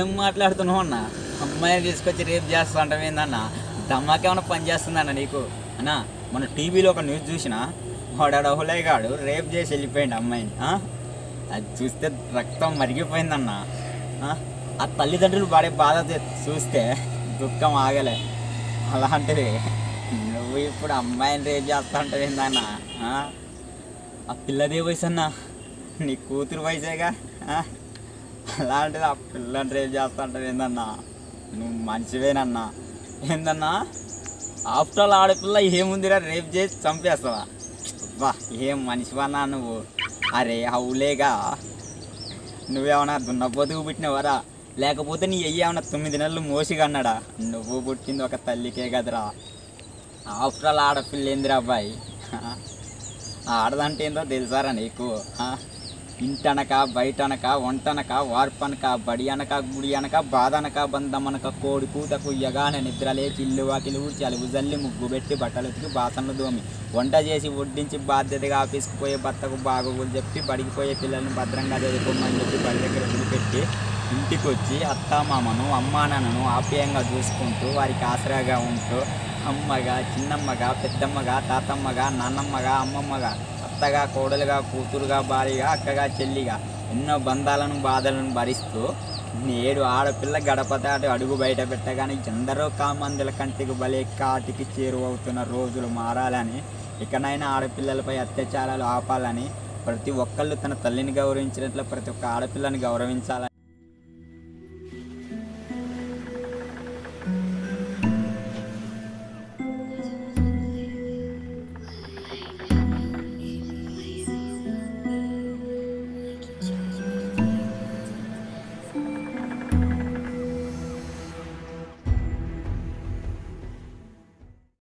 ఏం మాట్లాడుతున్నావు అన్న అమ్మాయిని తీసుకొచ్చి రేపు చేస్తా అంటావు ఏందన్న దమ్మాకేమైనా పని చేస్తుందన్న నీకు అన్న మన టీవీలో ఒక న్యూస్ చూసిన వాడాడు గాడు రేప్ చేసి వెళ్ళిపోయింది అమ్మాయిని ఆ? అది చూస్తే రక్తం మరిగిపోయిందన్న ఆ? ఆ తల్లిదండ్రులు పడే బాధ తె- చూస్తే దుఃఖం ఆగలే అలాంటిది నువ్వు ఇప్పుడు అమ్మాయిని రేపు చేస్తా అంటావు ఏందన్న ఆ? ఆ పిల్లదే వయసు అన్న నీ కూతురు వయసేగా ఆ? అలాంటిది ఆ పిల్లని రేపు చేస్తా అంటావు ఏందన్నా నువ్వు మంచివేనన్నా ఏందన్నా ఆఫ్టర్ ఆల్ ఆడపిల్ల ఏముందిరా రేపు చేసి చంపేస్తావా వా ఏం మనిషివన్నా నువ్వు అరే అవులేగా నువ్వేమన్నా దున్నపోతుకు పుట్టినవరా లేకపోతే నీ అయ్యి ఏమన్నా తొమ్మిది నెలలు మోసిగా అన్నాడా నువ్వు పుట్టింది ఒక తల్లికే కదరా ఆఫ్టర్ ఆల్ ఆడపిల్ల ఏందిరా అబ్బాయి ఆడదంటే ఏందో తెలుసారా నీకు ఆ? ఇంటనక బయటనక వంటనక వార్పనక బడి అనక గుడి అనక బాధ అనక బంధం అనక కోడి కూత కుయ్యగానే నిద్ర లేచి ఇల్లు వాకిలు ఊడ్చి అలుగు జల్లి ముగ్గు పెట్టి బట్టలు ఉతికి బాసనలు దోమి వంట చేసి వడ్డించి బాధ్యతగా ఆఫీస్కి పోయే భర్తకు బాగోగులు చెప్పి బడికి పోయే పిల్లల్ని భద్రంగా చదువుకోమని చెప్పి బడి దగ్గర వదిలిపెట్టి ఇంటికి వచ్చి అత్తామామను అమ్మానాన్నను ఆప్యాయంగా చూసుకుంటూ వారికి ఆసరాగా ఉంటూ అమ్మగా చిన్నమ్మగా పెద్దమ్మగా తాతమ్మగా నాన్నమ్మగా అమ్మమ్మగా అత్తగా కోడలుగా కూతురుగా భార్యగా అక్కగా చెల్లిగా ఎన్నో బంధాలను బాధలను భరిస్తూ నేడు ఆడపిల్ల గడప దాటి అడుగు బయట పెట్టగానే ఎందరో కామందుల కంటికి బలే కాటికి చేరువవుతున్న రోజులు మారాలని ఇకనైనా ఆడపిల్లలపై అత్యాచారాలు ఆపాలని ప్రతి ఒక్కళ్ళు తన తల్లిని గౌరవించినట్లు ప్రతి ఒక్క ఆడపిల్లని గౌరవించాలని